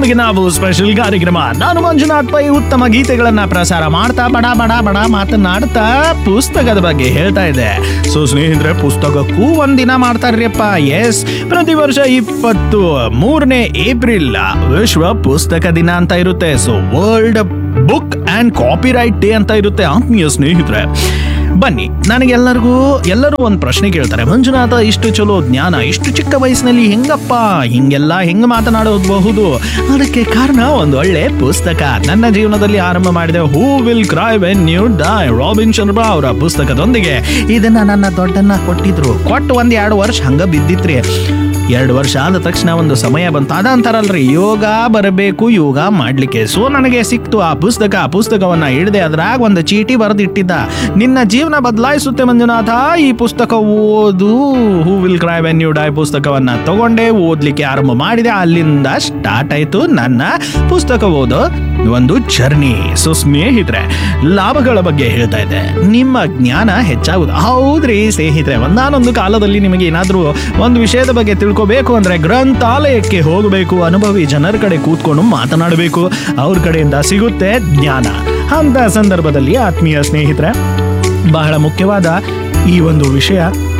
ನಿಮಗೆ ನಾವು ಸ್ಪೆಷಲ್ ಕಾರ್ಯಕ್ರಮ ನಾನು ಮಂಜುನಾಥ್ ಪೈ ಉತ್ತಮ ಗೀತೆಗಳನ್ನ ಪ್ರಸಾರ ಮಾಡ್ತಾ ಬಡ ಬಡ ಬಡ ಮಾತನಾಡ್ತಾ ಪುಸ್ತಕದ ಬಗ್ಗೆ ಹೇಳ್ತಾ ಇದೆ ಸೊ ಸ್ನೇಹಿತರೆ ಪುಸ್ತಕಕ್ಕೂ ಒಂದಿನ ಮಾಡ್ತಾರ್ರಿಯಪ್ಪ ಎಸ್ ಪ್ರತಿ ವರ್ಷ ಇಪ್ಪತ್ತು ಮೂರನೇ ಏಪ್ರಿಲ್ ವಿಶ್ವ ಪುಸ್ತಕ ದಿನ ಅಂತ ಇರುತ್ತೆ so world book and copyright day ಅಂತ ಇರುತ್ತೆ ಆತ್ಮೀಯ ಸ್ನೇಹಿತರೆ ಬನ್ನಿ ನನಗೆಲ್ಲರಿಗೂ ಎಲ್ಲರೂ ಒಂದು ಪ್ರಶ್ನೆ ಕೇಳ್ತಾರೆ ಮಂಜುನಾಥ ಇಷ್ಟು ಚಲೋ ಜ್ಞಾನ ಇಷ್ಟು ಚಿಕ್ಕ ವಯಸ್ಸಿನಲ್ಲಿ ಹೆಂಗಪ್ಪ ಹಿಂಗೆಲ್ಲ ಹೆಂಗ್ ಮಾತನಾಡಬಹುದು ಅದಕ್ಕೆ ಕಾರಣ ಒಂದು ಒಳ್ಳೆ ಪುಸ್ತಕ ನನ್ನ ಜೀವನದಲ್ಲಿ ಆರಂಭ ಮಾಡಿದೆ who will cry when you die Robin Sharma ಅವರ ಪುಸ್ತಕದೊಂದಿಗೆ ಇದನ್ನ ನನ್ನ ದೊಡ್ಡನ್ನ ಕೊಟ್ಟಿದ್ರು ಕೊಟ್ಟು ಒಂದ್ ಎರಡು ವರ್ಷ ಹಂಗ ಬಿದ್ದಿತ್ರಿ ಎರಡು ವರ್ಷ ಆದ ತಕ್ಷಣ ಒಂದು ಸಮಯ ಬಂತು ಅದ ಅಂತಾರಲ್ರಿ ಯೋಗ ಬರಬೇಕು ಯೋಗ ಮಾಡ್ಲಿಕ್ಕೆ ಸೊ ನನಗೆ ಸಿಕ್ತು ಆ ಪುಸ್ತಕ ಆ ಪುಸ್ತಕವನ್ನ ಹಿಡ್ದೆ ಅದ್ರಾಗ ಒಂದು ಚೀಟಿ ಬರೆದಿಟ್ಟಿದ್ದ ನಿನ್ನ ಜೀವನ ಬದಲಾಯಿಸುತ್ತೆ ಮಂಜುನಾಥ ಈ ಪುಸ್ತಕ ಓದು who will cry when you die ಪುಸ್ತಕವನ್ನ ತಗೊಂಡೆ ಓದ್ಲಿಕ್ಕೆ ಆರಂಭ ಮಾಡಿದೆ ಅಲ್ಲಿಂದ ಸ್ಟಾರ್ಟ್ ಆಯ್ತು ನನ್ನ ಪುಸ್ತಕ ಓದೋ ಒಂದು ಜರ್ನಿ ಸೊ ಸ್ನೇಹಿತರೆ ಲಾಭಗಳ ಬಗ್ಗೆ ಹೇಳ್ತಾ ಇದ್ದೆ ನಿಮ್ಮ ಜ್ಞಾನ ಹೆಚ್ಚಾಗುದು ಹೌದ್ರಿ ಸ್ನೇಹಿತರೆ ಒಂದಾನೊಂದು ಕಾಲದಲ್ಲಿ ನಿಮಗೆ ಏನಾದ್ರೂ ಒಂದು ವಿಷಯದ ಬಗ್ಗೆ ತಿಳ್ಕೋಬೇಕು ಅಂದ್ರೆ ಗ್ರಂಥಾಲಯಕ್ಕೆ ಹೋಗಬೇಕು ಅನುಭವಿ ಜನರ ಕಡೆ ಕೂತ್ಕೊಂಡು ಮಾತನಾಡಬೇಕು ಅವ್ರ ಕಡೆಯಿಂದ ಸಿಗುತ್ತೆ ಜ್ಞಾನ ಅಂತ ಸಂದರ್ಭದಲ್ಲಿ ಆತ್ಮೀಯ ಸ್ನೇಹಿತರೆ ಬಹಳ ಮುಖ್ಯವಾದ ಈ ಒಂದು ವಿಷಯ